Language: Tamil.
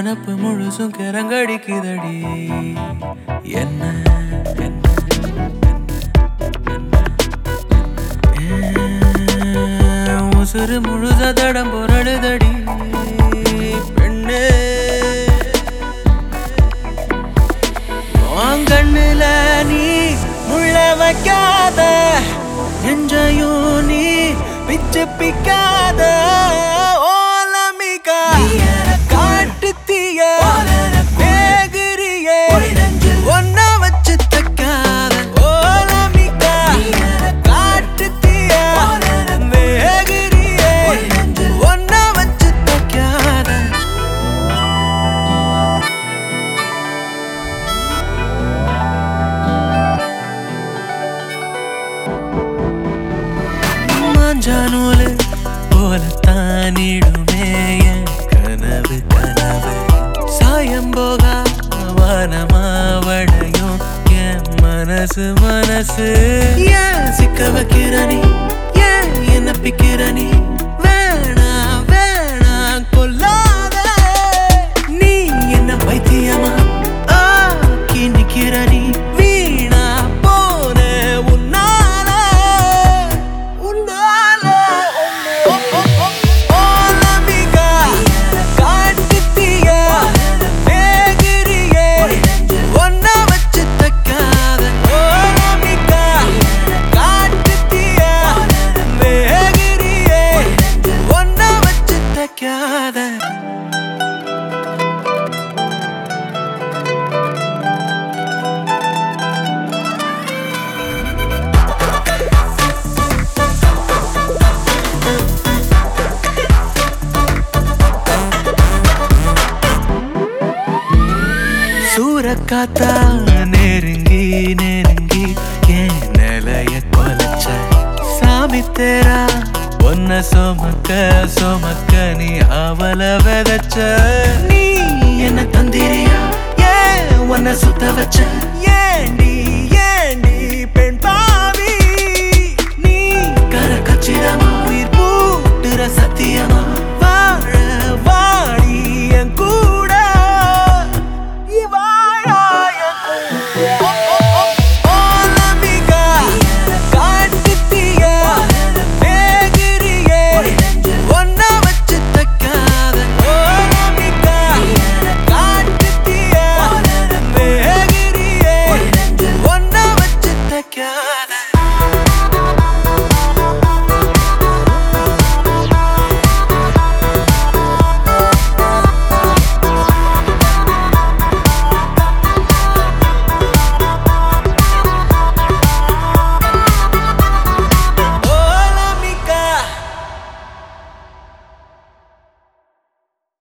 நினப்பு முழுசும் கிறங்கடிக்குதடி என்ன என்ன ஏன் உசுறு முழுச தடம் பொருளுதடி பெண்ணே உன் கண்ணுல நீ முள்ள வைக்காத நெஞ்சையும் நீ பிச்சு பிக்காத ஓலமிகா காட்டு தீய வேகிறியே ஒன்ன வச்சு தைக்காத ஓலமிகா காட்டு தீய வேகிறியே ஒன்ன வச்சு தைக்காத மாஞ்சானூலு போலத்தானிடுமே என் கனவு கனவு சாயம் போகா வானமாவடையும் என் மனசு மனசு ஏன் சிக்க வைக்கிற நீ ஏன் என்ன பிக்கிற நீ வேணா வேணா கொல்லாத நீ என்ன பைத்தியமா ஆக்கி நிக்கிற நீ வீணா போன உன்னால உன்னால ஓ, ஓ, ஓ, ஓலமிகா, காட்டுத் தீய, வேகிறியே, ஒன்ன வச்சு தைக்காத. ஓலமிகா, காட்டுத் தீய, வேகிறியே, ஒன்ன வச்சு தைக்காத சூறக்காத்தா நெருங்கி நெருங்கி என் நிலைய கொலைச்ச சாமி தேரா ஒன்ன சுமக்க சுமக்க நீ அவள விதைச்ச நீ என்ன தந்திரியா ஏன் உன்னை சுத்த வச்ச ஏன் நீ